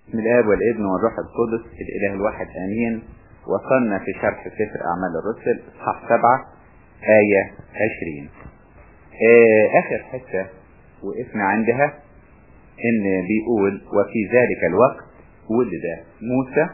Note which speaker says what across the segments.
Speaker 1: بسم الآب والابن والروح القدس الإله الواحد آمين وصلنا في شرح سفر أعمال الرسل إصحاح سبعة آية عشرين آه آخر حتة وقفنا عندها إن بيقول وفي ذلك الوقت ولد موسى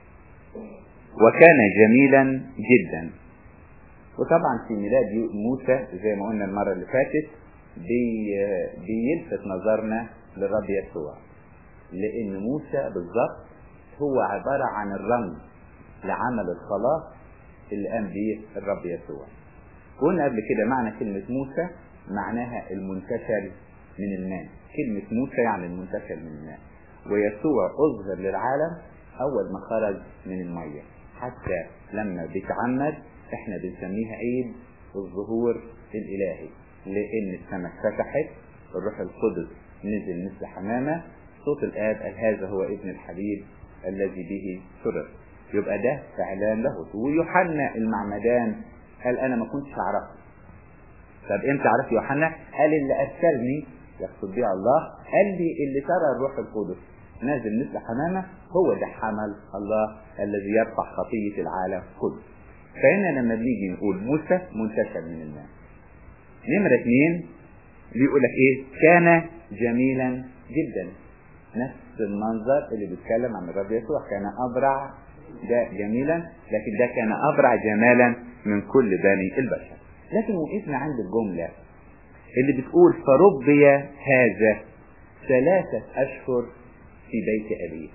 Speaker 1: وكان جميلا جدا وطبعا في ميلاد موسى زي ما قلنا المرة اللي فاتت بي بيلفت نظرنا للرب يسوع لأن موسى بالظبط هو عبارة عن الرمز لعمل الخلاص اللي قام به الرب يسوع قلنا قبل كده معنى كلمة موسى معناها المنتشل من الماء كلمة موسى يعني المنتشل من الماء ويسوع أظهر للعالم أول ما خرج من المية حتى لما بيتعمد احنا بنسميها عيد الظهور الإلهي لأن السماء فتحت الروح القدس نزل مثل حمامة صوت الآب قال هذا هو ابن الحبيب الذي به سرر يبقى ده إعلان له ويوحنا المعمدان قال أنا ما كنتش أعرفه طب إمتى عرفت يوحنا؟ قال اللي أرسلني يقصد بيه الله قال لي اللي ترى الروح القدس نازل مثل حمامة هو ده حمل الله الذي يرفع خطية العالم كله فهنا لما بنيجي نقول موسى منتشر من الماء نمرة اثنين بيقول لك ايه كان جميلا جدا نفس المنظر اللي بيتكلم عن الرب يسوع كان أبرع ده جميلا لكن ده كان أبرع جمالا من كل بني البشر لكن وقفنا عند الجملة اللي بتقول فربي هذا ثلاثة أشهر في بيت أبيه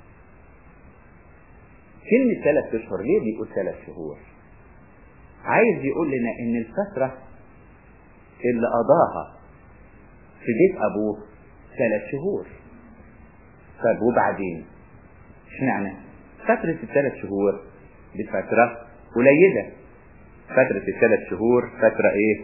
Speaker 1: كلمة ثلاث أشهر ليه بيقول ثلاث شهور عايز يقول لنا إن الفترة اللي قضاها في بيت أبوه ثلاث شهور طب وبعدين اشمعنى فترة الثلاث شهور دي فترة قليلة فترة الثلاث شهور فترة ايه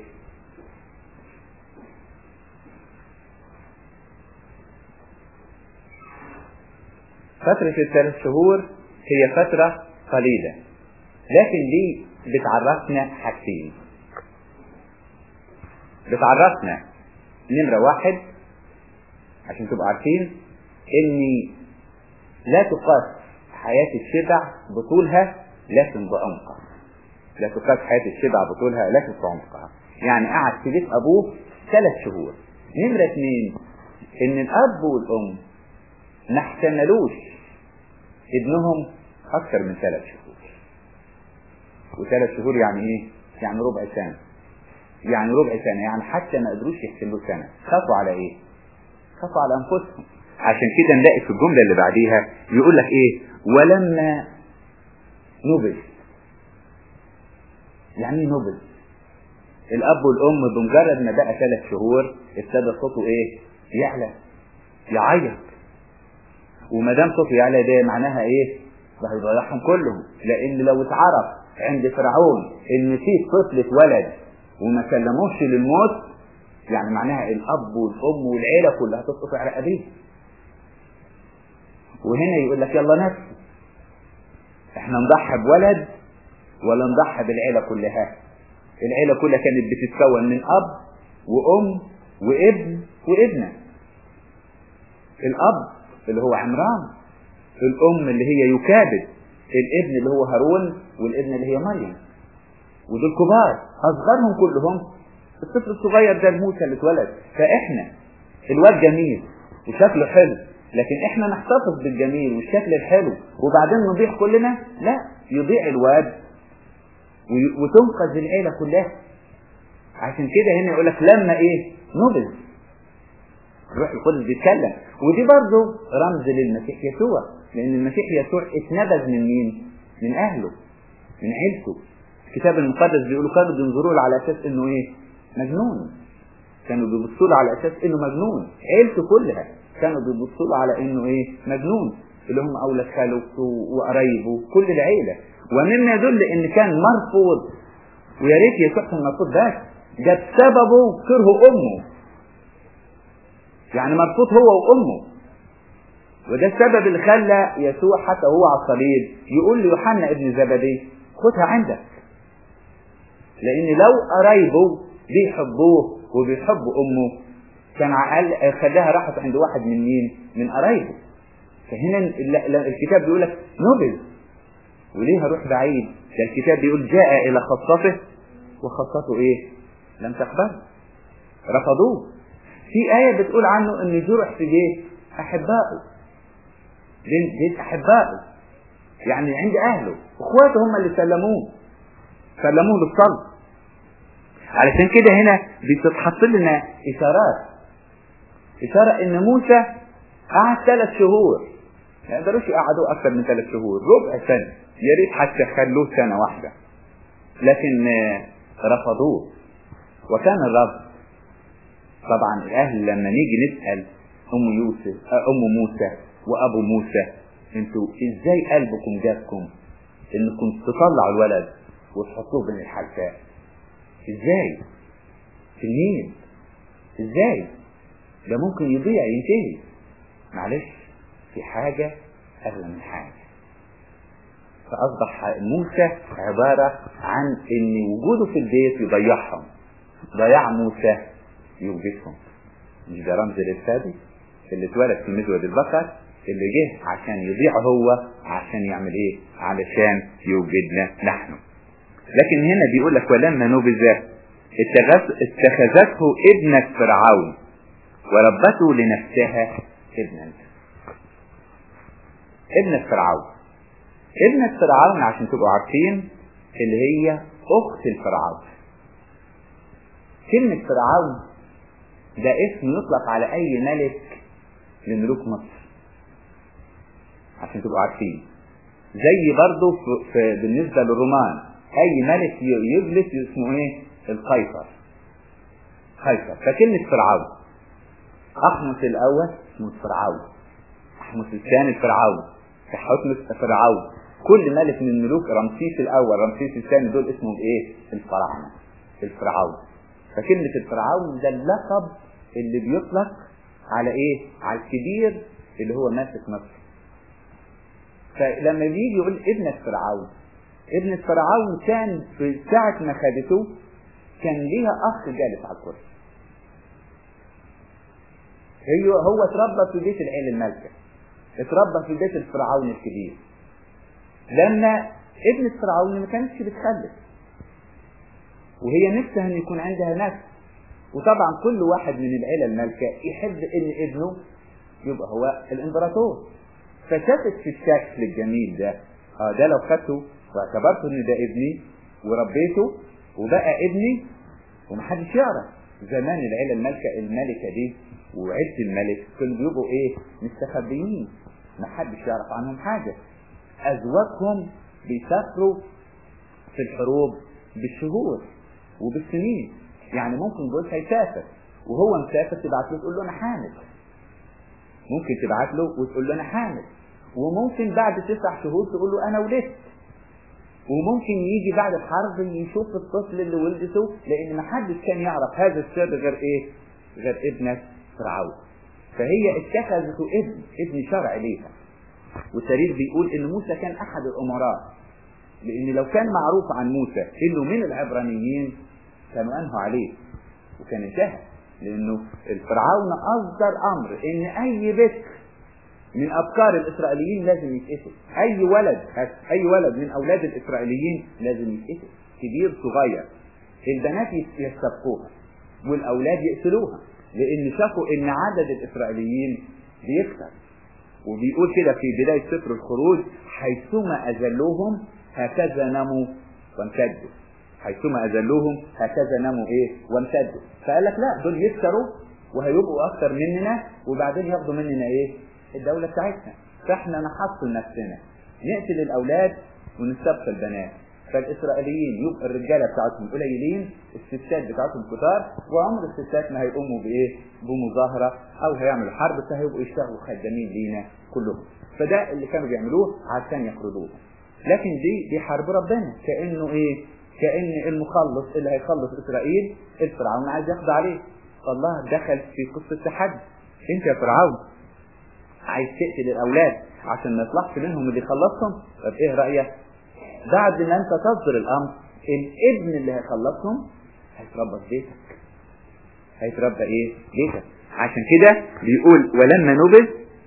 Speaker 1: فترة الثلاث شهور هي فترة قليلة لكن دي بتعرفنا حاجتين بتعرفنا نمرة واحد عشان تبقوا عارفين ان لا تقاس حياة الشبع بطولها لكن بعمقها لا تقاس حياة الشبع بطولها لكن بعمقها يعني قعد في بيت ابوه ثلاث شهور نمرة اثنين ان الاب والام ما احتملوش ابنهم اكثر من ثلاث شهور وثلاث شهور يعني ايه يعني ربع سنة يعني ربع سنة يعني حتى ما قدروش يحسبوا سنة خافوا على ايه خافوا على انفسهم عشان كده نلاقي في الجملة اللي بعديها يقول لك ايه ولما نبل يعني ايه نبل الاب والام بمجرد ما بقى ثلاث شهور ابتدى صوته ايه يعلى يعيط وما دام صوته يعلى ده معناها ايه ده هيضيعهم كلهم لان لو اتعرف عند فرعون ان في طفل اتولد وما سلموش للموت يعني معناها الاب والام والعيله كلها تسقط على ابيه وهنا يقول لك يلا نفسي احنا نضحي بولد ولا نضحي بالعيلة كلها العيلة كلها كانت بتتكون من اب وام وابن وابنة الاب اللي هو عمران الام اللي هي يكابد الابن اللي هو هارون والابن اللي هي مريم ودول كبار اصغرهم كلهم الطفل الصغير ده موسى اللي اتولد فاحنا الواد جميل وشكله حلو لكن احنا نحتفظ بالجميل والشكل الحلو وبعدين نضيع كلنا لا يضيع الواد وتنقذ العيلة كلها عشان كده هنا يقول لك لما ايه نبذ الروح القدس بيتكلم ودي برضه رمز للمسيح يسوع لان المسيح يسوع اتنبذ من مين من اهله من عيلته الكتاب المقدس بيقولوا كانوا بينظروا له على اساس انه ايه مجنون كانوا بيبصوا له على اساس انه مجنون عيلته كلها كانوا بيبصوا له على انه ايه مجنون اللي هم اولاد خالته وقرايبه كل العيله ومما يدل ان كان مرفوض ويا ريت يصح المرفوض بس ده بسببه كره امه يعني مرفوض هو وامه وده السبب اللي خلى يسوع حتى هو على الصليب يقول ليوحنا ابن زبدي خدها عندك لان لو قرايبه بيحبوه وبيحبوا امه كان عقل خلاها راحت عند واحد من مين من قرايبه فهنا الكتاب بيقول لك نبذ وليه هروح بعيد ده الكتاب بيقول جاء الى خاصته وخاصته ايه لم تقبل رفضوه في آية بتقول عنه ان جرح في بيت احبائه بين بيت احبائه يعني عند اهله اخواته هم اللي سلموه سلموه للصلب علشان كده هنا بتتحط لنا اشارات اشارة ان موسى قعد ثلاث شهور ما يقدروش يقعدوا اكثر من ثلاث شهور ربع سنة يا ريت حتى خلوه سنة واحدة لكن رفضوه وكان الرب طبعا الاهل لما نيجي نسأل ام يوسف ام موسى وابو موسى انتوا ازاي قلبكم جابكم انكم تطلعوا الولد وتحطوه بين الحلفاء ازاي في النيل ازاي ده ممكن يضيع ينتهي معلش في حاجة اغلى من حاجة فاصبح موسى عبارة عن ان وجوده في البيت يضيعهم ضياع موسى يوجدهم مش ده رمز للثابت اللي اتولد في مزود البقر اللي جه عشان يضيع هو عشان يعمل ايه علشان يوجدنا نحن لكن هنا بيقول لك ولما نبذ اتخذته ابنة فرعون وربته لنفسها ابنا ابنة فرعون ابنة فرعون عشان تبقوا عارفين اللي هي اخت الفرعون كلمة فرعون ده اسم يطلق على اي ملك من ملوك مصر عشان تبقوا عارفين زي برضه في, في بالنسبة للرومان اي ملك يجلس اسمه ايه القيصر قيصر فكلمة فرعون احمس الاول اسمه فرعون احمس الثاني فرعون حتمس فرعون كل ملك من ملوك رمسيس الاول رمسيس الثاني دول اسمهم ايه الفراعنه الفرعون فكلمة الفرعون ده اللقب اللي بيطلق على ايه على الكبير اللي هو ماسك مصر فلما بيجي يقول ابنة فرعون ابنة فرعون كان في ساعة ما خدته كان ليها اخ جالس على الكرسي هي هو اتربى في بيت العيلة المالكة اتربى في بيت الفرعون الكبير لما ابنة فرعون ما كانتش بتخلف وهي نفسها ان يكون عندها نفس وطبعا كل واحد من العيلة المالكة يحب ان ابنه يبقى هو الامبراطور فشافت في الشكل الجميل ده اه ده لو خدته واعتبرته ان ده ابني وربيته وبقى ابني ومحدش يعرف زمان العيلة المالكة الملكة دي وعيلة الملك كانوا بيبقوا ايه مستخبيين محدش يعرف عنهم حاجة ازواجهم بيسافروا في الحروب بالشهور وبالسنين يعني ممكن جوز هيسافر وهو مسافر تبعت له تقول له انا حامل ممكن تبعت له وتقول له انا حامل وممكن بعد تسع شهور تقول له انا ولدت وممكن يجي بعد الحرب يشوف الطفل اللي ولدته لان ما حدش كان يعرف هذا السر غير ايه غير ابنة فرعون فهي اتخذته ابن ابن شرع ليها والتاريخ بيقول ان موسى كان احد الامراء لان لو كان معروف عن موسى انه من العبرانيين كانوا انهوا عليه وكان انتهى لانه الفرعون اصدر امر ان اي بكر من ابكار الاسرائيليين لازم يتقتل اي ولد اي ولد من اولاد الاسرائيليين لازم يتقتل كبير صغير البنات يستبقوها والاولاد يقتلوها لان شافوا ان عدد الاسرائيليين بيكثر وبيقول كده في بداية سفر الخروج حيثما أذلوهم هكذا نموا وامتدوا حيثما أذلوهم هكذا نموا إيه وامتدوا فقال لك لا دول يكسروا وهيبقوا أكثر مننا وبعدين ياخدوا مننا إيه الدولة بتاعتنا فإحنا نحصل نفسنا نقتل الأولاد ونستبقى البنات فالإسرائيليين يبقى الرجالة بتاعتهم قليلين الستات بتاعتهم كتار وعمر الستات ما هيقوموا بإيه بمظاهرة أو هيعملوا حرب فهيبقوا يشتغلوا خدامين لينا كلهم فده اللي كانوا بيعملوه عشان يخرجوه لكن دي دي حرب ربنا كأنه إيه كأن المخلص اللي هيخلص إسرائيل الفرعون عايز ياخد عليه فالله دخل في قصة تحدي انت يا فرعون عايز تقتل الأولاد عشان ما يطلعش منهم اللي يخلصهم طب ايه رأيك بعد ما انت تصدر الامر الابن اللي هيخلصهم هيتربى في بيتك هيتربى ايه بيتك عشان كده بيقول ولما نبذ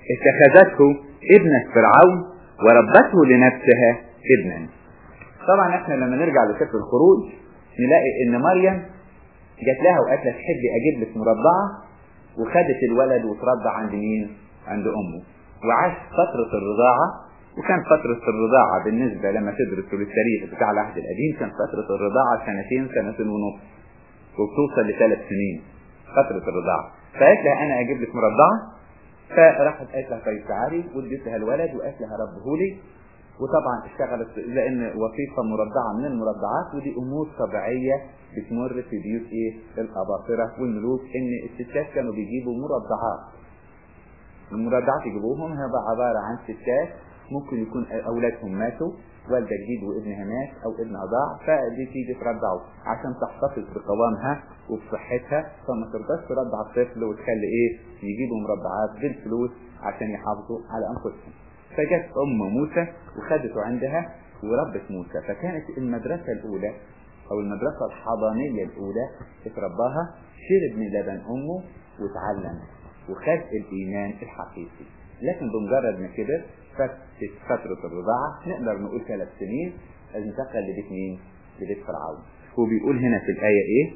Speaker 1: اتخذته ابنة فرعون وربته لنفسها ابنا طبعا احنا لما نرجع لسفر الخروج نلاقي ان مريم جات لها وقالت لها تحبي اجيب لك مرضعه وخدت الولد وترضع عند مين؟ عند امه وعاش فترة الرضاعة وكان فترة الرضاعة بالنسبة لما تدرسوا للتاريخ بتاع العهد القديم كان فترة الرضاعة سنتين سنتين ونص وبتوصل لثلاث سنين فترة الرضاعة فقالت لها انا اجيب لك مرضعة فراحت قالت لها طيب تعالي واديت لها الولد وقالت لها ربه لي وطبعا اشتغلت لان وظيفه مرضعه من المرضعات ودي امور طبيعيه بتمر في بيوت ايه الاباطره والملوك ان الستات كانوا بيجيبوا مرضعات المرضعات يجيبوهم هيبقى عباره عن ستات ممكن يكون اولادهم ماتوا والدة جديد وابنها مات او ابن اضاع فدي تيجي ترضعه عشان تحتفظ بقوامها وبصحتها فما ترضاش ترضع الطفل وتخلي ايه يجيبوا مرضعات بالفلوس عشان يحافظوا على انفسهم فجت ام موسى وخدته عندها وربت موسى فكانت المدرسة الاولى او المدرسة الحضانية الاولى اترباها شرب من لبن امه وتعلم وخد الايمان الحقيقي لكن بمجرد ما كبر فتت فترة الرضاعة نقدر نقول ثلاث سنين انتقل لبيت مين؟ لبيت فرعون وبيقول هنا في الآية ايه؟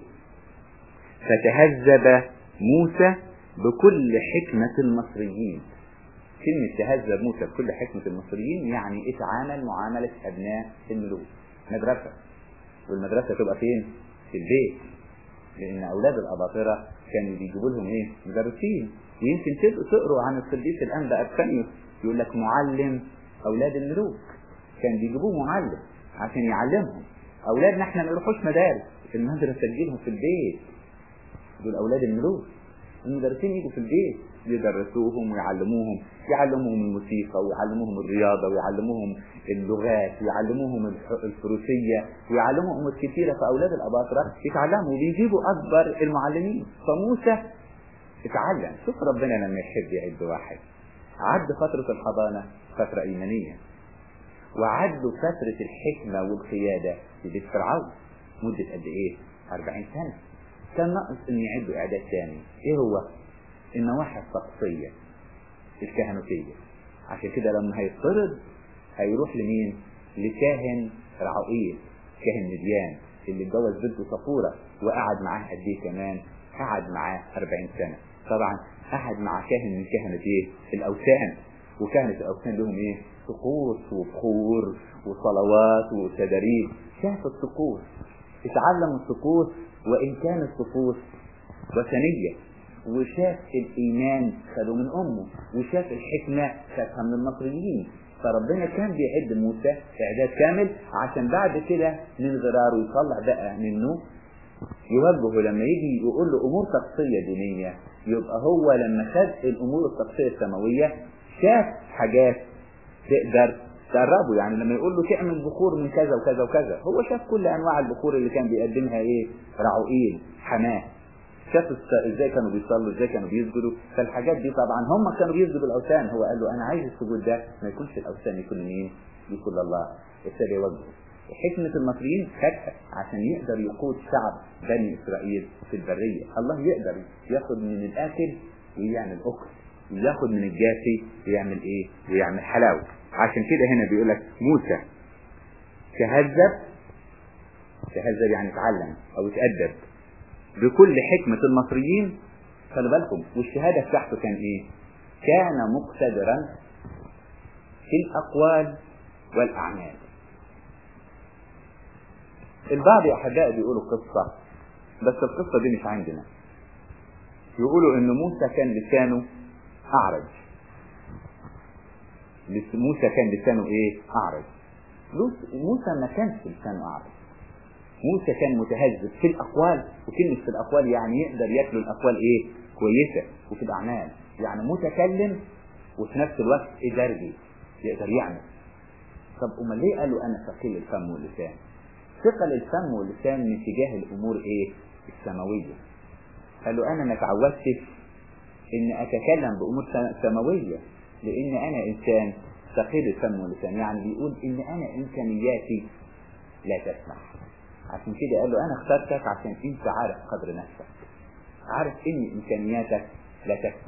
Speaker 1: فتهذب موسى بكل حكمة المصريين كلمة تهذب موسى بكل حكمة المصريين يعني اتعامل معاملة أبناء الملوك مدرسة والمدرسة تبقى فين؟ في البيت لأن أولاد الأباطرة كانوا بيجيبوا لهم إيه؟ مدرسين ويمكن تقروا عن القديس الأنبا أبسانيوس يقول لك معلم أولاد الملوك كان بيجيبوه معلم عشان يعلمهم أولادنا احنا ما يروحوش مدارس المدرسة تجيلهم في البيت دول أولاد الملوك المدرسين يجوا في البيت يدرسوهم ويعلموهم يعلموهم الموسيقى ويعلموهم الرياضة ويعلموهم اللغات ويعلموهم الفروسية ويعلموهم أمور كثيرة فأولاد الأباطرة يتعلموا وبيجيبوا أكبر المعلمين فموسى اتعلم شوف ربنا لما يحب يعد واحد عد فترة الحضانة فترة إيمانية وعد فترة الحكمة والقيادة في بيت فرعون مدة قد إيه؟ 40 سنة كان ناقص إن يعدوا إعداد ثاني إيه هو؟ النواحي الطقسية الكهنوتية عشان كده لما هيطرد هيروح لمين؟ لكاهن رعوئيل كاهن مديان اللي اتجوز بنته صفورة وقعد معاه قد إيه كمان؟ قعد معاه 40 سنة طبعا قعد مع كاهن من كهنة ايه الاوثان وكهنة الاوثان لهم ايه طقوس وبخور وصلوات وتدريب شاف الطقوس اتعلم الطقوس وان كانت طقوس وثنية وشاف الايمان خده من امه وشاف الحكمة خدها من المصريين فربنا كان بيعد موسى اعداد كامل عشان بعد كده من غراره يطلع بقى منه يوجهه لما يجي يقول له امور طقسيه دينيه يبقى هو لما خد الامور الطقسيه السماويه شاف حاجات تقدر تقربه يعني لما يقول له تعمل بخور من كذا وكذا وكذا هو شاف كل انواع البخور اللي كان بيقدمها ايه رعوئيل حماه شاف ازاي كانوا بيصلوا ازاي كانوا بيسجدوا فالحاجات دي طبعا هم كانوا بيسجدوا الاوثان هو قال له انا عايز السجود ده ما يكونش الاوثان يكون مين يكون الله ابتدى يوجهه حكمة المصريين خدها عشان يقدر يقود شعب بني إسرائيل في البرية الله يقدر ياخد من الآكل ويعمل أكل وياخد من الجافي ويعمل إيه ويعمل حلاوة عشان كده هنا بيقول لك موسى تهذب تهذب يعني اتعلم أو اتأدب بكل حكمة المصريين خلي بالكم والشهادة بتاعته كان إيه كان مقتدرا في الأقوال والأعمال البعض يا احبائي بيقولوا قصة بس القصة دي مش عندنا يقولوا ان موسى كان لسانه اعرج موسى كان لسانه ايه اعرج موسى ما كانش لسانه اعرج موسى كان متهذب في الاقوال وكلمة في الاقوال يعني يقدر ياكل الاقوال ايه كويسة وفي الاعمال يعني متكلم وفي نفس الوقت ادارجي يقدر يعمل طب امال ليه قالوا انا ثقيل الفم واللسان ثقل الفم واللسان من تجاه الامور ايه السماويه قالوا انا ما اتعودتش ان اتكلم بامور سماويه لان انا انسان ثقيل الفم واللسان يعني بيقول ان انا امكانياتي لا تسمح عشان كده قال له انا اخترتك عشان انت عارف قدر نفسك عارف ان امكانياتك لا تسمح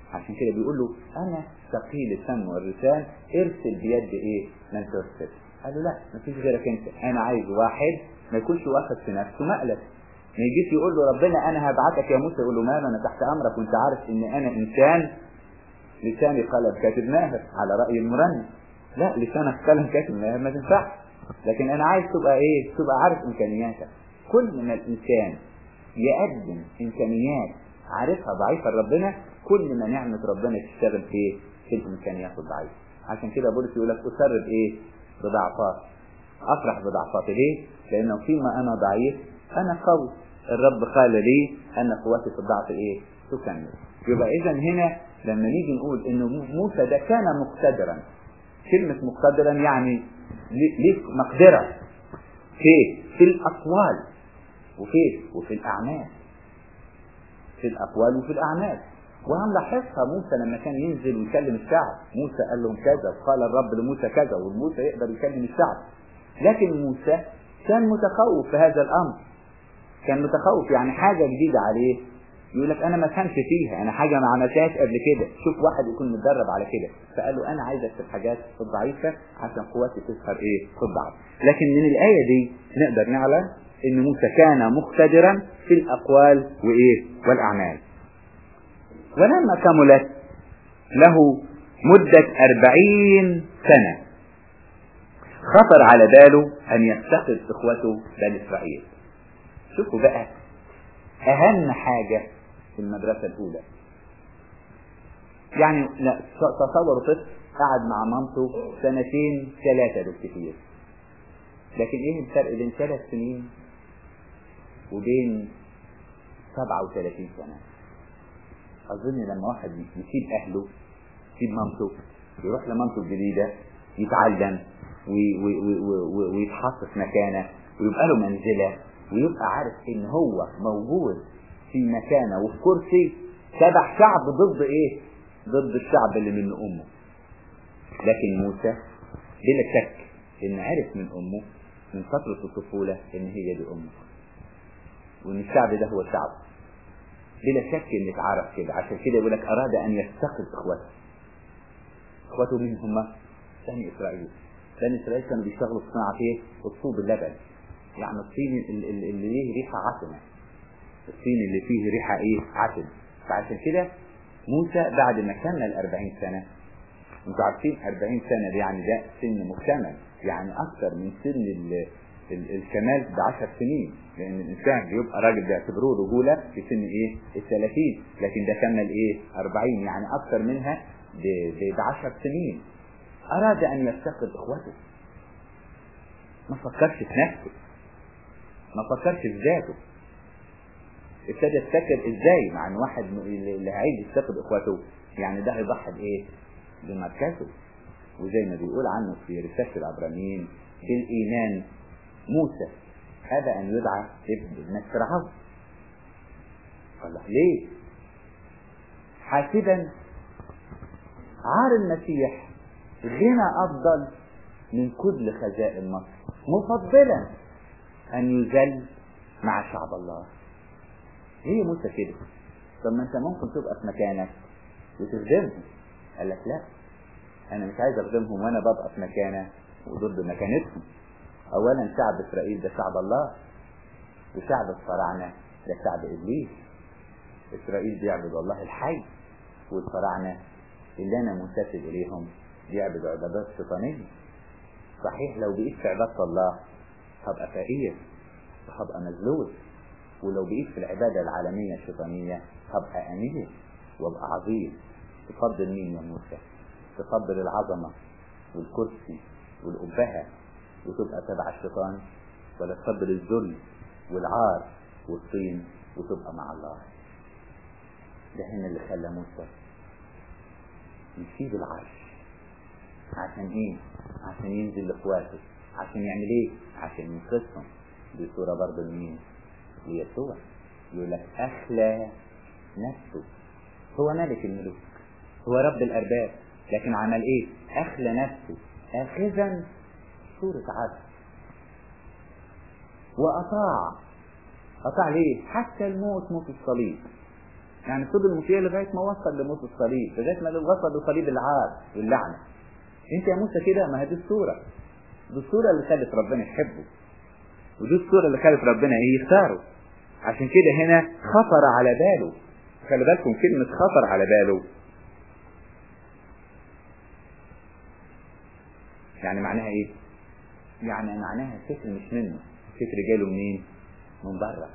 Speaker 1: عشان كده بيقول له انا ثقيل الفم واللسان ارسل بيد ايه من ترسل قال له لا مفيش غيرك انت انا عايز واحد ما يكونش واخد في نفسه مقلب ما يجيش يقول له ربنا انا هبعتك يا موسى يقول له مال انا تحت امرك وانت عارف ان انا انسان لساني قلم كاتب ماهر على راي المرنم لا لسانك قلم كاتب ماهر ما تنفعش لكن انا عايز تبقى ايه تبقى عارف امكانياتك كل ما الانسان يقدم امكانيات عارفها ضعيفه لربنا كل ما نعمه ربنا تشتغل في في الامكانيات الضعيفه عشان كده بولس يقول لك اسرب ايه بضعفات افرح بضعفاتي ليه لانه فيما انا ضعيف انا قوي الرب قال لي ان قوتي في الضعف ايه تكمل يبقى اذا هنا لما نيجي نقول ان موسى ده كان مقتدرا كلمة مقتدرا يعني ليه مقدرة في في الأقوال وفي وفي الأعمال في الأقوال وفي الأعمال وهنلاحظها موسى لما كان ينزل ويكلم الشعب موسى قال لهم كذا وقال الرب لموسى كذا وموسى يقدر يكلم الشعب لكن موسى كان متخوف في هذا الأمر كان متخوف يعني حاجة جديدة عليه يقول لك انا ما فهمش فيها انا حاجه ما عملتهاش قبل كده شوف واحد يكون متدرب على كده فقال له انا عايزك في الحاجات الضعيفه عشان قوتي تظهر ايه في الضعف لكن من الايه دي نقدر نعلم ان موسى كان مقتدرا في الاقوال وايه والاعمال ولما كملت له مدة أربعين سنة خطر على باله أن يفتقد إخوته بني إسرائيل شوفوا بقى أهم حاجة في المدرسة الأولى يعني لا تصوروا طفل قعد مع مامته سنتين ثلاثة بالكثير لكن ايه الفرق بين ثلاث سنين وبين 37 سنة أظن لما واحد يسيب أهله يسيب مامته يروح لمامته الجديدة يتعلم ويتحط في مكانه ويبقى له منزلة ويبقى عارف ان هو موجود في مكانه وفي كرسي تبع شعب ضد ايه ضد الشعب اللي من امه لكن موسى بلا شك ان عرف من امه من فترة الطفولة ان هي دي امه وان الشعب ده هو شعب بلا شك ان اتعرف كده عشان كده يقول لك اراد ان يفتقد اخوته اخوته مين هم بني اسرائيل بني اسرائيل كانوا بيشتغلوا في صناعة ايه الطوب اللبن يعني الطين اللي ليه ريحة عتمة الطين اللي فيه ريحة ايه عتم فعشان كده موسى بعد ما كمل 40 سنة انتوا عارفين 40 سنة دي يعني ده سن مكتمل يعني اكثر من سن ال ال الكمال ب 10 سنين لان الانسان بيبقى راجل بيعتبروه رجولة في سن ايه ال 30 لكن ده كمل ايه 40 يعني اكثر منها ب 10 سنين اراد ان يفتقد اخوته ما فكرش في نفسه ما فكرش في ذاته ابتدى يفتكر ازاي مع ان واحد اللي عايز يفتقد اخواته يعني ده هيضحي بايه بمركزه وزي ما بيقول عنه في رسالة العبرانيين بالايمان موسى ابى ان يدعى ابن ابن فرعون قال له ليه حاسبا عار المسيح غنى افضل من كل خزائن مصر مفضلا أن يذل مع شعب الله هي موسى كده طب ما أنت ممكن تبقى في مكانك وتخدمهم قال لك لا أنا مش عايز أخدمهم وأنا ببقى في مكانة وضد مكانتهم أولا شعب إسرائيل ده شعب الله وشعب الفراعنة ده شعب إبليس إسرائيل بيعبد الله الحي والفراعنة اللي أنا منتسب إليهم بيعبدوا عبادات شيطانية صحيح لو بقيت في عبادة الله هبقى فقير وهبقى مذلول ولو بقيت في العبادة العالمية الشيطانية هبقى أمير وابقى عظيم تفضل مين يا موسى تفضل العظمة والكرسي والأبهة وتبقى تبع الشيطان ولا تفضل الذل والعار والطين وتبقى مع الله ده هنا اللي خلى موسى يسيب العرش عشان ايه عشان ينزل لاخواته عشان يعمل ايه عشان ينقذهم دي صورة برضه لمين ليسوع يقول لك اخلى نفسه هو ملك الملوك هو رب الارباب لكن عمل ايه اخلى نفسه اخذا صورة عبد واطاع اطاع ليه حتى الموت موت الصليب يعني فضل مطيع لغاية ما وصل لموت الصليب لغاية ما وصل لصليب العار واللعنة انت يا موسى كده ما هي دي الصورة دي الصورة اللي خلت ربنا يحبه ودي الصورة اللي خلت ربنا ايه يختاره عشان كده هنا خطر على باله خلي بالكم كلمة خطر على باله يعني معناها ايه يعني معناها الفكر مش منه الفكر جاله منين من بره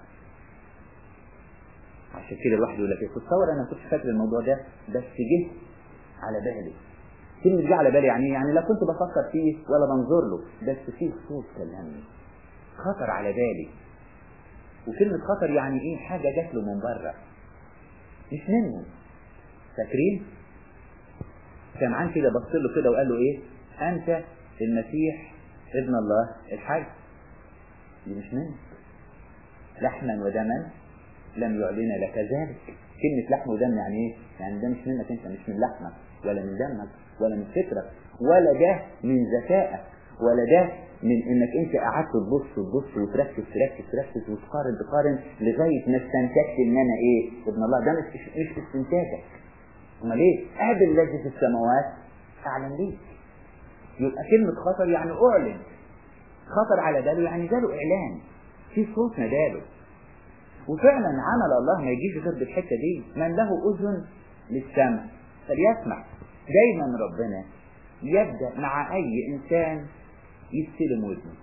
Speaker 1: عشان كده الواحد يقول لك ايه تصور انا كنت فاكر الموضوع ده بس جه على بالي كلمة جه على بالي يعني يعني لا كنت بفكر فيه ولا بنظر له بس فيه صوت كلمني خطر على بالي وكلمة خطر يعني ايه حاجة جات له من بره مش منه فاكرين سمعان كده بص له كده وقال له ايه انت المسيح ابن الله الحي دي مش منك لحما ودما لم يعلن لك ذلك كلمة لحم ودم يعني ايه يعني ده مش منك انت مش من لحمك ولا من دمك ولا من فكرك ولا ده من ذكائك ولا ده من انك انت قعدت تبص تبص وتركز تركز تركز وتقارن تقارن لغايه ما استنتجت ان انا ايه ابن الله ده مش مش استنتاجك امال ايه اب الذي في السماوات اعلن ليك يبقى كلمه خطر يعني اعلن خطر على باله يعني جاله اعلان في صوت ناداله وفعلا عمل الله ما يجيش غير بالحته دي من له اذن للسمع فليسمع دايما ربنا يبدا مع اي انسان يستلم وزنه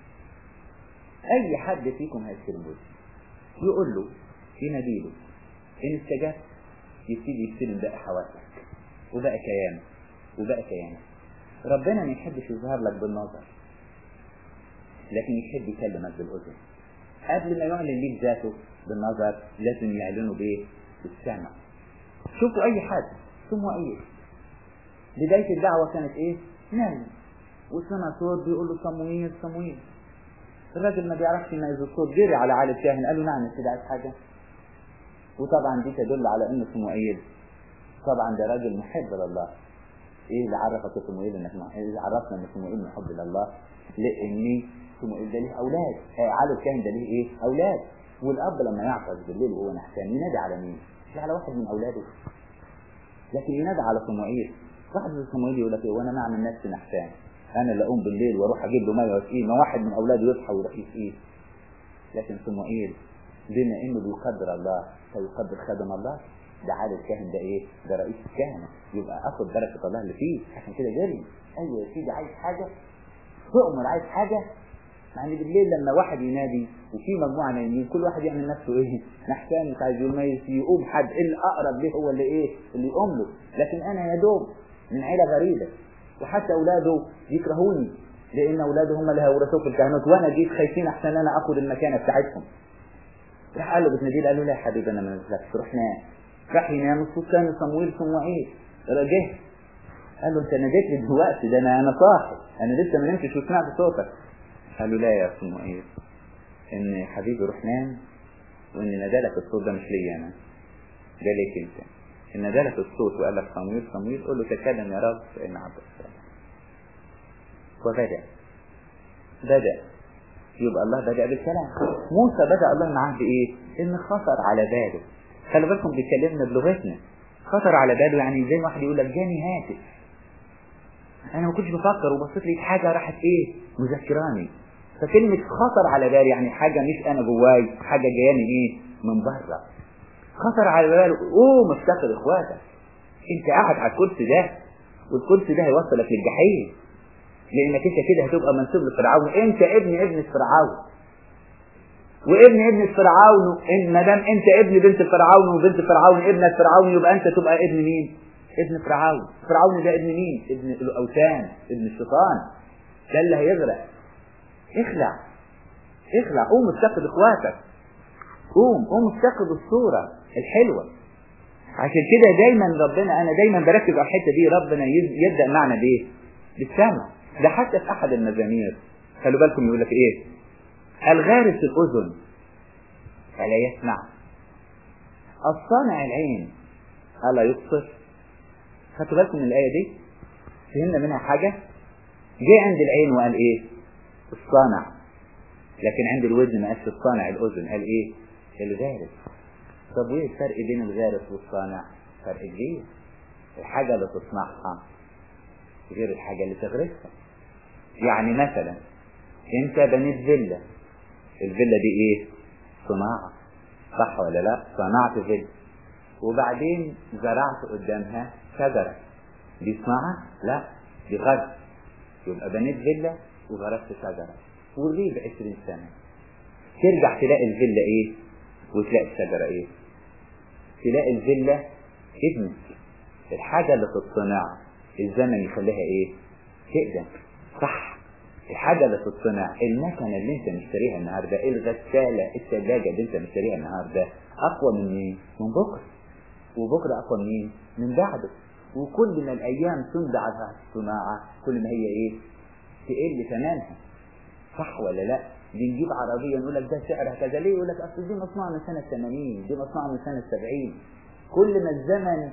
Speaker 1: اي حد فيكم هيستلم وزنه يقول له يناديله ان استجبت يبتدي يستلم بقى حواسك وبقى كيانك وبقى كيانك ربنا ما يحبش يظهر لك بالنظر لكن يحب يكلمك بالاذن قبل ما يعلن ليك ذاته بالنظر لازم يعلنه بايه بالسمع شوفوا اي حد سموا ايه بداية الدعوة كانت ايه نايم وسمع صوت بيقول له صموئيل صموئيل الراجل ما بيعرفش يميز الصوت جري على عالي الكاهن قال له نعم يا سيدي عايز حاجة وطبعا دي تدل على انه صموئيل طبعا ده راجل محب لله ايه اللي عرفك يا صموئيل انك اللي عرفنا ان صموئيل محب لله لان صموئيل ده ليه اولاد آه عالي الكاهن ده ليه ايه اولاد والاب لما يعطس بالليل وهو نحسان ينادي على مين؟ على واحد من اولاده لكن ينادي على صموئيل واحد من صموئيل يقول لك ايه وانا ما اعمل نفسي نحسان انا اللي اقوم بالليل واروح اجيب له ميه واسقيه ما واحد من اولاده يصحى ويروح يسقيه لكن صموئيل بما انه بيقدر الله فيقدر خادم الله ده عالي الكاهن ده ايه ده رئيس الكهنه يبقى اخد بركه الله اللي فيه عشان كده جري ايوه يا سيدي عايز حاجه تؤمر عايز حاجه يعني بالليل لما واحد ينادي وفي مجموعه نايمين كل واحد يعمل نفسه ايه نحسان مش عايز يميز يقوم حد اللي اقرب ليه هو اللي ايه اللي يقوم له لكن انا يا دوب من عيله غريبه وحتى اولاده يكرهوني لان اولاده هم اللي هيورثوك الكهنوت وانا جيت خايفين احسن انا اخد المكانه بتاعتهم راح قال له بتناديه قال له لا يا حبيبي انا ما نزلتش روح نام راح ينام الصوت كان صمويل صموئيل رجعت قال له انت ناديت لي دلوقتي ده انا انا صاحي انا لسه ما نمتش وسمعت صوتك قال له لا يا صموئيل ان حبيبي روح نام وان نادالك الصوت ده مش ليا انا ده ليك انت ان نادالك الصوت وقال لك صمويل صمويل قول له تكلم يا رب فان عبدك وبدا بدا يبقى الله بدأ بالكلام موسى بدأ الله معاه بإيه إن خطر على باله خلي بالكم بيكلمنا بلغتنا خطر على باله يعني زي ما واحد يقول لك جاني هاتف أنا ما كنتش بفكر وبصيت لقيت حاجة راحت إيه مذكراني فكلمة خطر على بالي يعني حاجة مش أنا جواي حاجة جاياني إيه من بره خطر على باله قوم افتكر إخواتك أنت قاعد على الكرسي ده والكرسي ده هيوصلك للجحيم لانك انت كده هتبقى منسوب لفرعون انت ابن ابن فرعون وابن ابن فرعون ان ما دام انت ابن بنت فرعون وبنت فرعون ابنة فرعون يبقى انت تبقى ابن مين ابن فرعون فرعون ده ابن مين ابن الاوثان ابن الشيطان ده اللي هيغرق اخلع اخلع قوم افتقد اخواتك قوم قوم افتقد الصورة الحلوة عشان كده دايما ربنا انا دايما بركز على الحته دي ربنا يبدا معنا بايه بالسمع ده حتى في احد المزامير خلوا بالكم يقول لك ايه الغارس الاذن فلا يسمع الصانع العين الا يبصر خدتوا بالكم من الايه دي فهمنا منها حاجه جه عند العين وقال ايه الصانع لكن عند الودن ما قالش الصانع الاذن قال ايه الغارس طب وايه الفرق بين الغارس والصانع فرق كبير الحاجة اللي تصنعها غير الحاجة اللي تغرسها يعني مثلا انت بنيت فيلا الفيلا دي ايه صناعة صح ولا لا صنعت فيلا وبعدين زرعت قدامها شجرة دي صناعة لا دي غرس يبقى بنيت فيلا وغرست شجرة وليه بعشرين سنة ترجع تلاقي الفيلا ايه وتلاقي الشجرة ايه تلاقي الفيلا ابنك الحاجة اللي تتصنع الزمن يخليها ايه تقدم صح الحاجة اللي تتصنع المكنة اللي انت مشتريها النهاردة الغسالة الثلاجة اللي انت مشتريها النهاردة اقوى من مين من بكرة وبكرة اقوى من مين من بعده وكل ما الايام تمضي على الصناعة كل ما هي ايه تقل ثمنها صح ولا لا بنجيب عربية نقول لك ده سعرها كذا ليه يقول لك اصل دي مصنوعة من سنة 80 دي مصنوعة من سنة 70 كل ما الزمن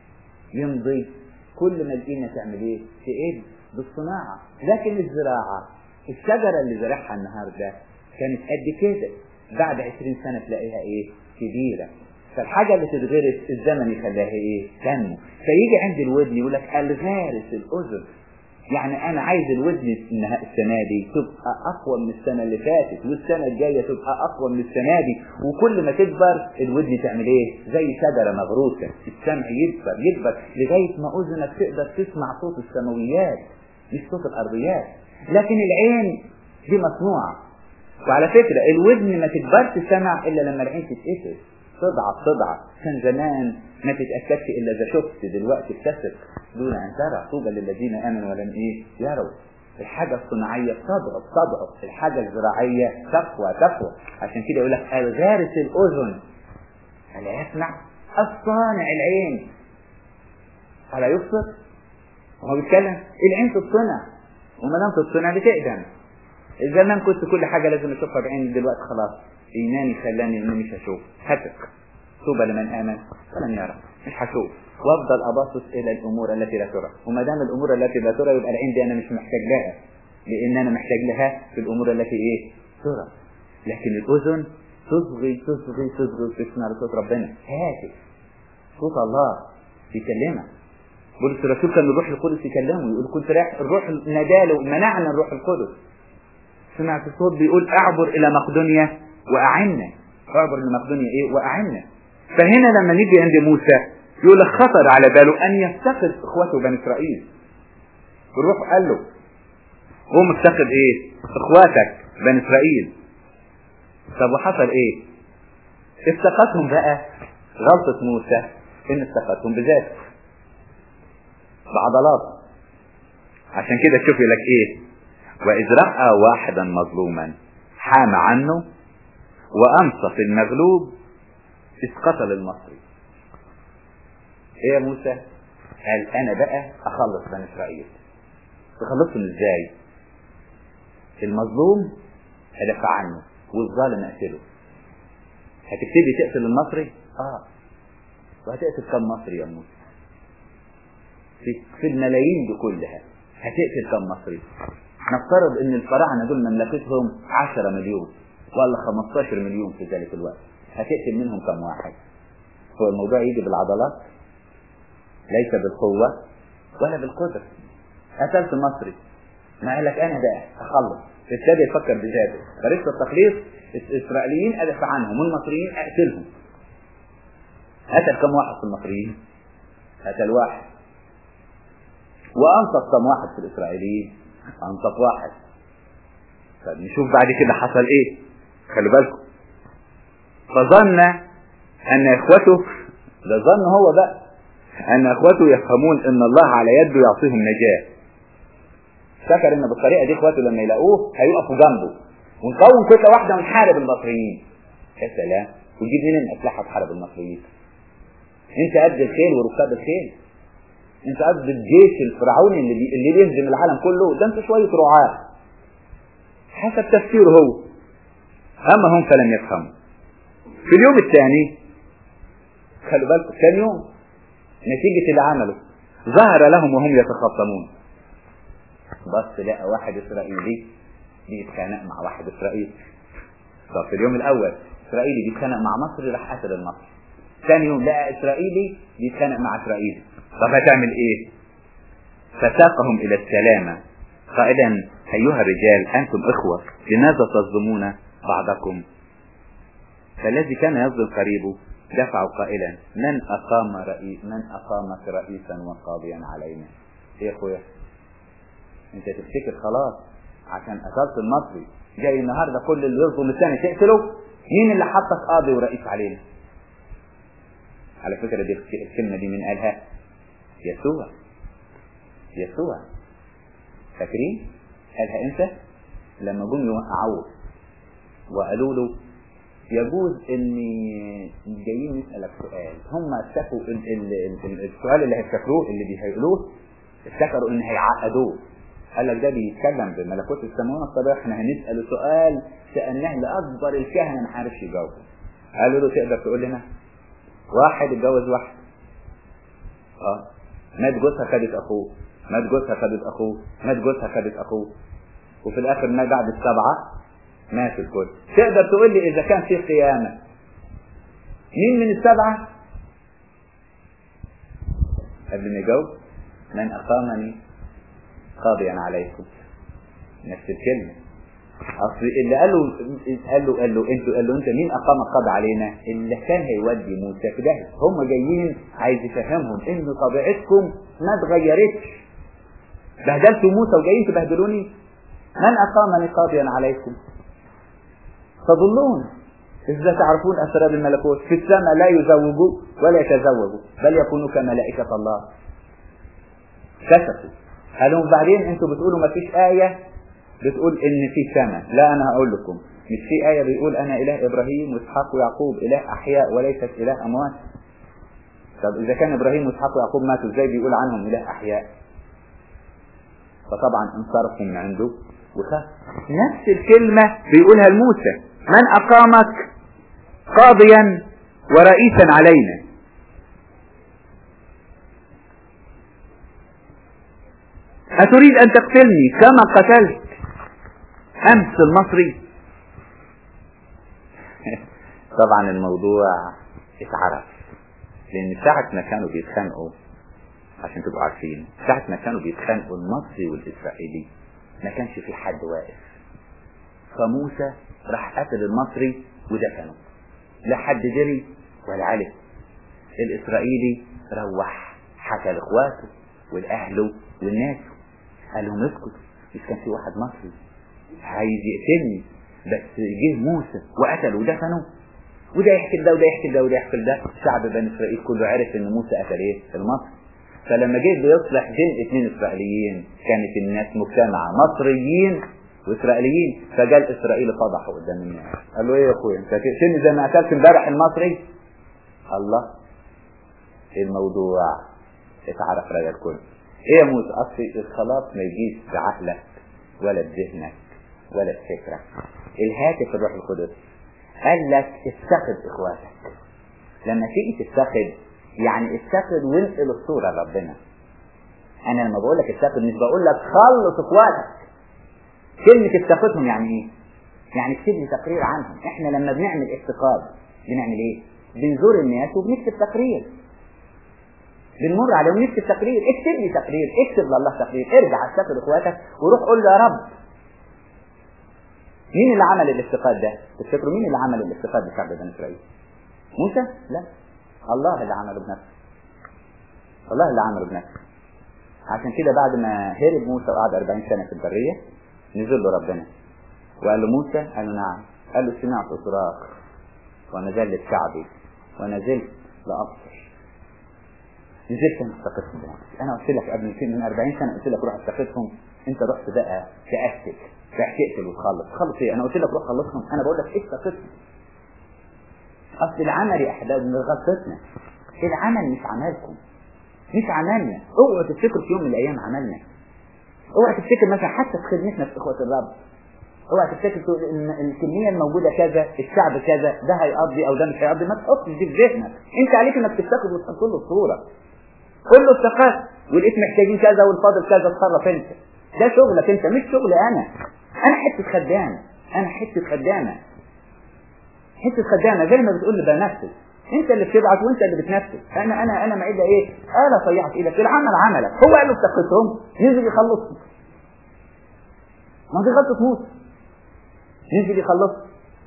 Speaker 1: يمضي كل ما القيمة تعمل ايه تقل بالصناعة لكن الزراعة الشجرة اللي زرعها النهاردة كانت قد كده بعد 20 سنة تلاقيها ايه كبيرة فالحاجة اللي تتغرس الزمن يخليها ايه تنمو فيجي عند الودن يقول لك الغارس الاذن يعني انا عايز الودن السنة دي تبقى اقوى من السنة اللي فاتت والسنة الجاية تبقى اقوى من السنة دي وكل ما تكبر الودن تعمل ايه زي شجرة مغروسة السمع يكبر يكبر لغاية ما اذنك تقدر تسمع صوت السماويات مش صوت الارضيات لكن العين دي مصنوعة وعلى فكرة الودن ما تكبرش سمع الا لما العين تتقفل تضعف تضعف كان زمان ما تتأكدش إلا إذا شفت دلوقتي بتثق دون أن ترى طوبى للذين آمنوا ولم إيه يروا الحاجة الصناعية تضعف تضعف الحاجة الزراعية تقوى تقوى عشان كده يقول لك الغارس الأذن ألا يسمع الصانع العين ألا يبصر وهو بيتكلم العين تتصنع وما دام تتصنع بتقدم زمان كنت كل حاجة لازم أشوفها بعيني دلوقتي خلاص إيماني خلاني إني مش هشوف هتك طوبى لمن آمن ولم يرى مش هشوف وافضل اباصص الى الامور التي لا ترى وما دام الامور التي لا ترى يبقى العين دي انا مش محتاج لها لان انا محتاج لها في الامور التي ايه ترى لكن الاذن تصغي تصغي تصغي وتسمع لصوت ربنا هاتف صوت الله يكلمك بولس الرسول كان الروح القدس يكلمه يقول كنت رايح الروح ناداله منعنا الروح القدس سمعت الصوت بيقول اعبر الى مقدونيا واعنا اعبر الى مقدونيا ايه واعنا فهنا لما نيجي عند موسى يقول لك خطر على باله ان يفتقد اخوته بني اسرائيل الروح قال له قوم افتقد ايه اخواتك بني اسرائيل طب وحصل ايه افتقدهم بقى غلطة موسى ان افتقدهم بذاته بعضلات عشان كده تشوف لك ايه واذ راى واحدا مظلوما حام عنه وانصف المغلوب اذ قتل المصري ايه يا موسى قال انا بقى اخلص بني اسرائيل تخلصهم ازاي المظلوم ادافع عنه والظالم اقتله هتبتدي تقتل المصري اه وهتقتل كم مصري يا موسى في, في الملايين دي كلها هتقتل كم مصري نفترض ان الفراعنه دول مملكتهم 10 مليون ولا 15 مليون في ذلك الوقت هتقتل منهم كم واحد هو الموضوع يجي بالعضلات ليس بالقوة ولا بالقدرة قتلت مصري ما قال لك انا بقى اخلص ابتدى يفكر بذاته طريقة التخليص الاسرائيليين ادافع عنهم والمصريين اقتلهم قتل كم واحد في المصريين قتل واحد وانصف كم واحد في الاسرائيليين انصف واحد طب نشوف بعد كده حصل ايه خلي بالكم فظن ان اخوته ده ظن هو بقى ان اخوته يفهمون ان الله على يده يعطيهم نجاة فكر ان بالطريقة دي اخواته لما يلاقوه هيقفوا جنبه ونقوم كتلة واحدة ونحارب المصريين يا سلام ونجيب منين اسلحة تحارب المصريين انت قد الخيل وركاب الخيل انت قد الجيش الفرعوني اللي بي... اللي بيهزم العالم كله ده انت شوية رعاة حسب تفكيره هو اما هم فلم يفهموا في اليوم الثاني خلوا بالكم ثاني يوم نتيجة اللي عمله ظهر لهم وهم يتخاصمون بص لقى واحد اسرائيلي بيتخانق مع واحد اسرائيلي طب في اليوم الاول اسرائيلي بيتخانق مع مصري راح قتل المصري ثاني يوم لقى اسرائيلي بيتخانق مع اسرائيلي طب هتعمل ايه فساقهم الى السلامة قائلا ايها الرجال انتم اخوة لماذا تصدمون بعضكم فالذي كان يظلم قريبه دفعوا قائلا من اقام رئيس من اقامك رئيسا وقاضيا علينا ايه يا اخويا انت تفتكر خلاص عشان قتلت المصري جاي النهارده كل اللي يظلم الثاني تقتله مين اللي حطك قاضي ورئيس علينا على فكرة دي الكلمة دي من قالها يسوع يسوع فاكرين قالها امتى لما جم يوقعوه وقالوا له يجوز ان جايين نسألك سؤال هم افتكروا ال ال ال السؤال اللي هيفتكروه اللي بيهيئلوه افتكروا ان هيعقدوه قال لك ده بيتكلم بملكوت السماوات طب احنا هنسأله سؤال سألناه لأكبر الكهنة ما عارفش يجاوب قالوا له تقدر تقول لنا واحد اتجوز واحد اه مات جوزها خدت اخوه مات جوزها خدت اخوه مات جوزها خدت اخوه وفي الاخر ما بعد السبعة مات الكل تقدر تقول لي اذا كان في قيامة مين من السبعة قبل ما يجاوب من اقامني قاضيا عليكم نفس الكلمة اصل اللي قال له قال له قال له انتوا قال له انت مين اقام القضاء علينا اللي كان هيودي موسى في ده هم جايين عايز يفهمهم ان طبيعتكم ما اتغيرتش بهدلتوا موسى وجايين تبهدلوني من اقامني قاضيا عليكم تظلون إذا تعرفون أسرار الملكوت في السماء لا يزوجوا ولا يتزوجوا بل يكونوا كملائكة الله كشفوا قالوا بعدين انتوا بتقولوا ما فيش آية بتقول ان في سماء لا انا هقول لكم مش في آية بيقول انا اله ابراهيم واسحاق ويعقوب اله احياء وليست اله اموات طب اذا كان ابراهيم واسحاق ويعقوب ماتوا ازاي بيقول عنهم اله احياء فطبعا انصرفوا من عنده وخاف نفس الكلمة بيقولها لموسى من اقامك قاضيا ورئيسا علينا أتريد أن تقتلني كما قتلت أمس المصري طبعا الموضوع اتعرف لأن ساعة ما كانوا بيتخانقوا عشان تبقوا عارفين ساعة ما كانوا بيتخانقوا المصري والإسرائيلي ما كانش في حد واقف فموسى راح قتل المصري ودفنه لا حد دري ولا علم الإسرائيلي روح حكى لإخواته والأهله والناس قال لهم اسكتوا مش كان في واحد مصري عايز يقتلني بس جه موسى وقتله ودفنه وده يحكي ده وده يحكي ده وده يحكي ده شعب بني اسرائيل كله عرف ان موسى قتل ايه المصري فلما جه بيصلح بين اثنين اسرائيليين كانت الناس مجتمعه مصريين واسرائيليين فجال اسرائيل فضحوا قدام الناس قال له ايه يا اخويا انت هتقتلني زي ما قتلت امبارح المصري الله الموضوع اتعرف رجل الكل ايه يا موسى اصل الخلاص ما يجيش بعقلك ولا بذهنك ولا بفكرك الهاتف الروح القدس قال لك اتخذ اخواتك لما تيجي تتخذ يعني اتخذ وانقل الصورة لربنا انا لما بقول لك اتخذ مش بقول لك خلص اخواتك كلمة اتخذهم يعني ايه يعني اكتب لي تقرير عنهم احنا لما بنعمل افتقاد بنعمل ايه بنزور الناس وبنكتب تقرير بنمر عليهم نكتب تقرير اكتب لي تقرير اكتب لله تقرير ارجع استقر اخواتك وروح قول له يا رب مين اللي عمل الافتقاد ده تفتكروا مين اللي عمل الافتقاد بشعب بني اسرائيل موسى لا الله اللي عمله بنفسه الله اللي عمله بنفسه عشان كده بعد ما هرب موسى وقعد 40 سنة في البرية نزل له ربنا وقال له موسى قال له نعم قال له سمعت صراخ ونزلت شعبي ونزلت لأبصر نزلت انا استقدتهم انا قلت لك قبل من 40 سنه قلت لك روح استقدتهم انت رحت بقى تقتل راح تقتل وتخلص تخلص ايه انا قلت لك روح خلصهم انا بقول لك استقدتهم اصل العمل يا احباب من غلطتنا العمل مش عملكم مش عملنا اوعوا تفتكروا في يوم من الايام عملنا اوعى تفتكر مثلا حتى في خدمتنا في اخوه الرب اوعى تفتكر ان الكميه الموجوده كذا الشعب كذا ده هيقضي او ده مش هيقضي ما تحطش دي في ذهنك انت عليك انك تفتكر وتحط له الصوره كله افتقاد ولقيت محتاجين كذا والفاضل كذا اتصرف انت ده شغلك انت مش شغل انا انا حته خدامه انا حته خدامه حته خدامه زي ما بتقول لي بنفذ انت اللي بتبعت وانت اللي بتنفذ انا انا انا معده ايه اله صيحت ايدك العمل عملك هو قال له افتقدتهم ينزل يخلصهم ما دي غلطه موسى ينزل يخلصهم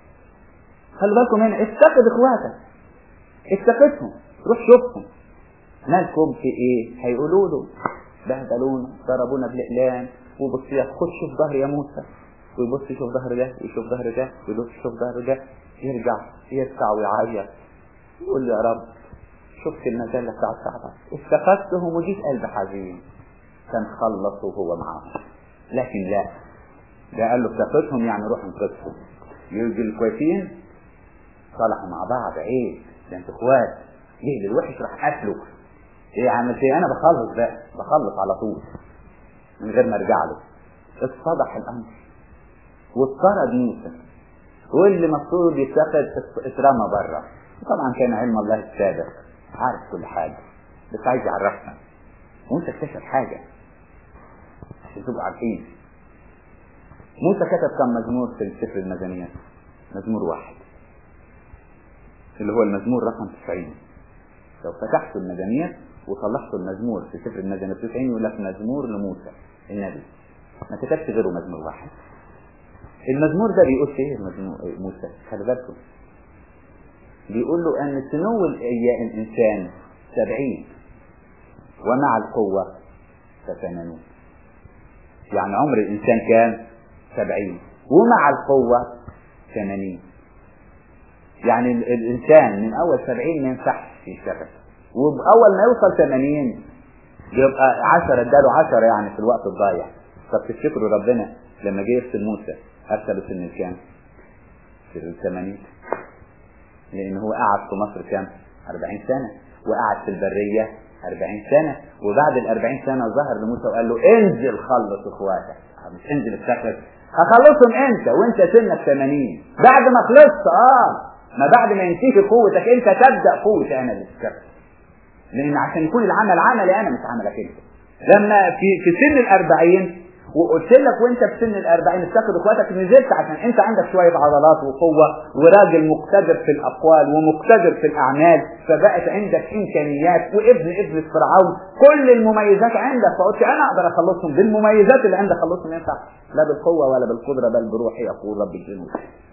Speaker 1: خلي بالكم هنا افتقد اخواتك افتقدهم روح شوفهم مالكم في ايه هيقولوا له بهدلونا ضربونا بالاقلام وبص يا خد شوف ظهر يا موسى ويبص يشوف ظهر ده ويشوف ظهر ده ويبص يشوف ظهر ده يرجع يركع ويعيط يقول يا رب شفت المجلة بتاعت شعبك افتقدتهم وجيت قلب حزين كان خلص وهو معاهم لكن لا ده قال له افتقدهم يعني روح انقذهم يجي الكويسين صلحوا مع بعض عيب ده انتوا اخوات يجي الوحش راح قتله ايه عملت ايه انا بخلص بقى بخلص على طول من غير ما ارجع له اتضح الامر واضطرد موسى واللي المفروض يتاخد اترمى بره طبعا كان علم الله السابق عارف كل حاجه بس عايز يعرفنا وانت اكتشف حاجه عشان تبقوا عارفين موسى كتب كم مزمور في سفر المزامير مزمور واحد اللي هو المزمور رقم 90 لو فتحتوا المزامير وطلعتوا المزمور في سفر المزامير 90 يقول لك مزمور لموسى النبي ما كتبش غيره مزمور واحد المزمور ده بيقول في ايه المزمور موسى خلي بالكم بيقول له ان سنو الانسان سبعين ومع القوة فثمانون يعني عمر الانسان كام سبعين ومع القوة ثمانين يعني الانسان من اول سبعين ما ينفعش يشتغل وباول ما يوصل ثمانين يبقى عشرة اداله عشرة يعني في الوقت الضايع طب تفتكروا ربنا لما جه يرسل موسى ارسله سن الكام؟ في الثمانين لان هو قعد في مصر كام؟ 40 سنة وقعد في البرية 40 سنة وبعد ال 40 سنة ظهر لموسى وقال له انزل خلص اخواتك مش انزل افتكر هخلصهم انت وانت سنك 80 بعد ما خلصت اه ما بعد ما ينتهي قوتك انت تبدا قوتي انا اللي تكفي لان عشان يكون العمل عملي انا مش عملك انت لما في في سن الأربعين وقلت لك وانت في سن الأربعين افتقد اخواتك نزلت عشان انت عندك شوية عضلات وقوة وراجل مقتدر في الأقوال ومقتدر في الأعمال فبقت عندك إمكانيات وابن ابن فرعون كل المميزات عندك فقلت أنا أقدر أخلصهم بالمميزات اللي عندي أخلصهم ما ينفعش لا بالقوة ولا بالقدرة بل بروحي يقول رب الجنود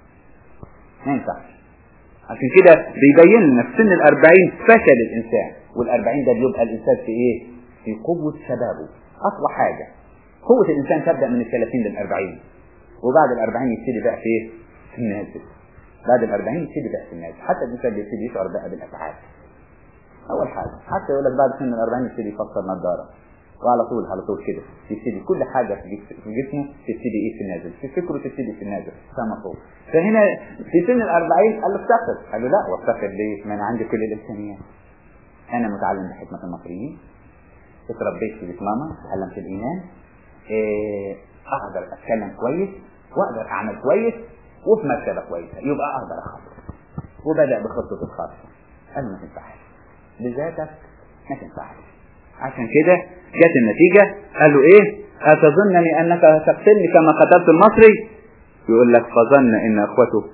Speaker 1: ما ينفعش عشان كده بيبين لنا في سن الأربعين فشل الإنسان والأربعين ده بيبقى الإنسان في إيه؟ في قوة شبابه أقوى حاجة قوة الإنسان تبدأ من الثلاثين للأربعين وبعد الأربعين يبتدي بقى في إيه؟ في النازل بعد الأربعين يبتدي بقى في النازل حتى الإنسان بيبتدي يشعر بقى بالأفعال أول حاجة حتى يقول لك بعد سن الأربعين يبتدي يفسر نظارة وعلى طول على طول كده يبتدي كل حاجة في جسمه تبتدي إيه في النازل في فكره تبتدي في النازل كما فوق فهنا في سن الأربعين قال له افتقد قال له لا وافتقد ليه؟ ما أنا عندي كل الإمكانيات أنا متعلم بحكمة المصريين اتربيت في بيت ماما اتعلمت الإيمان إيه اقدر اتكلم كويس واقدر اعمل كويس وفي مرتبه كويسه يبقى اقدر اخطط وبدا بخطته الخاصه قال ما تنفعش بذاتك ما تنفعش عشان كده جت النتيجه قال له ايه اتظنني انك تقتلني كما قتلت المصري يقول لك فظن ان اخوته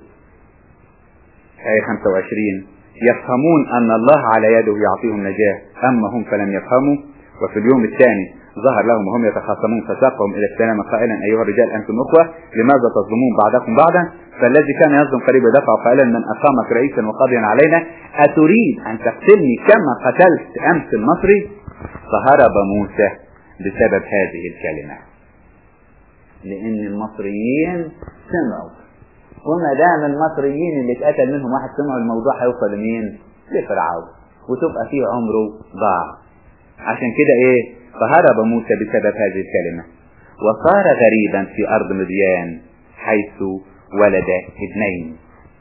Speaker 1: آية 25 يفهمون ان الله على يده يعطيهم نجاه اما هم فلم يفهموا وفي اليوم الثاني ظهر لهم وهم يتخاصمون فساقهم الى السلام قائلا ايها الرجال انتم اخوه لماذا تظلمون بعضكم بعضا فالذي كان يظلم قريب دفع قائلا من اقامك رئيسا وقاضيا علينا اتريد ان تقتلني كما قتلت امس المصري فهرب موسى بسبب هذه الكلمه لان المصريين سمعوا وما دام المصريين اللي اتقتل منهم واحد سمعوا الموضوع هيوصل لمين؟ لفرعون وتبقى فيه عمره ضاع عشان كده ايه فهرب موسى بسبب هذه الكلمة وصار غريبا في أرض مديان حيث ولد ابنين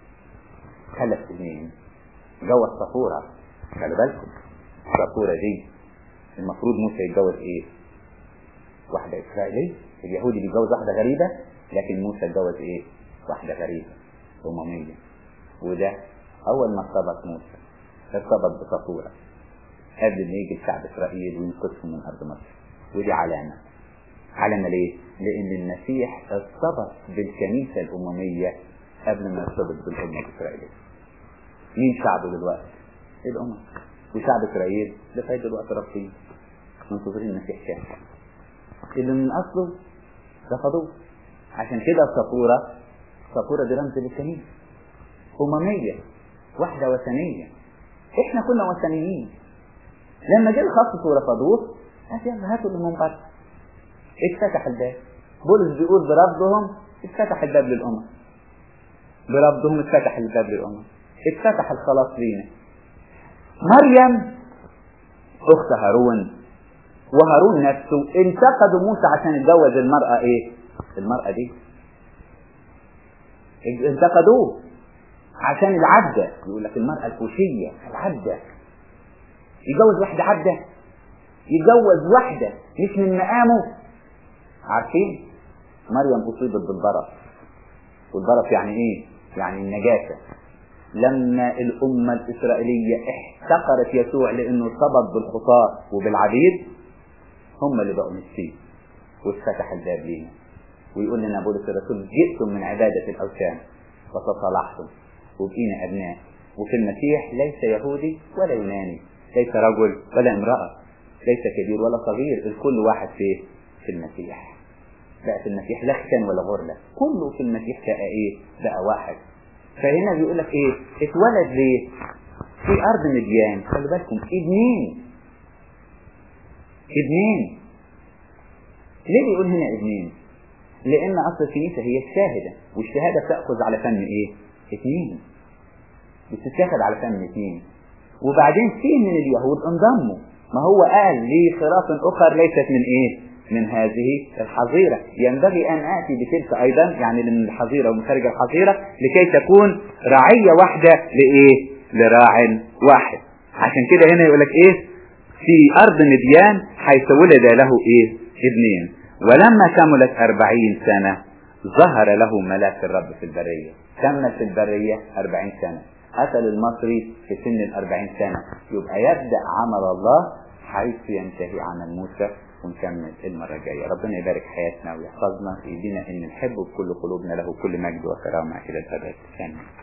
Speaker 1: خلف ابنين جوز صفورة خلي بالكم صفورة دي المفروض موسى يتجوز ايه واحدة إسرائيلية اليهودي بيتجوز واحدة غريبة لكن موسى اتجوز ايه واحدة غريبة أممية وده أول ما ارتبط موسى ارتبط بصفورة قبل ما يجي شعب اسرائيل وينقذهم من ارض مصر ودي علامه علامه ليه؟ لان المسيح ارتبط بالكنيسه الامميه قبل ما يرتبط بالامه الاسرائيليه. مين شعبه دلوقتي؟ الأمم وشعب إسرائيل لغاية دلوقتي رافضين منتظرين المسيح كامل اللي من أصله رفضوه عشان كده الصفورة الصفورة دي رمز للكنيسة أممية واحدة وثنية احنا كنا وثنيين لما جه الخصص ورفضوه قال يلا هاتوا اللي من بره اتفتح الباب بولس بيقول برفضهم اتفتح الباب للأمم برفضهم اتفتح الباب للأمم اتفتح الخلاص لينا مريم أخت هارون وهارون نفسه انتقدوا موسى عشان يتجوز المرأة ايه المرأة دي انتقدوه عشان العبدة يقول لك المرأة الكوشية العبدة يتجوز واحدة عبدة يتجوز واحدة مش من مقامه عارفين مريم أصيبت بالبرص والبرص يعني ايه يعني النجاسة لما الأمة الإسرائيلية احتقرت يسوع لأنه ارتبط بالخطاة وبالعبيد هم اللي بقوا نسيه واتفتح الباب لينا ويقول لنا بولس الرسول جئتم من عبادة الأوثان وتصالحتم وبقينا أبناء وفي المسيح ليس يهودي ولا يوناني ليس رجل ولا امرأة ليس كبير ولا صغير الكل واحد في في المسيح بقى في المسيح لا ختان ولا غرلة كله في المسيح بقى ايه بقى واحد فهنا بيقول لك ايه اتولد ليه في ارض مديان خلي بالكم ابنين ابنين ليه بيقول هنا ابنين لان اصل الكنيسه هي الشاهده والشهاده تاخذ على فم ايه اثنين بتتاخد على فم اثنين وبعدين في من اليهود انضموا ما هو قال لي خراف اخر ليست من ايه من هذه الحظيرة ينبغي أن آتي بتلك أيضا يعني من الحظيرة ومن خارج الحظيرة لكي تكون رعية واحدة لإيه لراع واحد عشان كده هنا يقول لك إيه في أرض مديان حيث ولد له إيه ابنين ولما كملت أربعين سنة ظهر له ملاك الرب في البرية كمل في البرية أربعين سنة قتل المصري في سن الأربعين سنة يبقى يبدأ عمل الله حيث ينتهي عمل موسى ونكمل المرة الجاية ربنا يبارك حياتنا ويحفظنا ويدينا ان نحبه بكل قلوبنا له كل مجد وكرامة الى الابد امين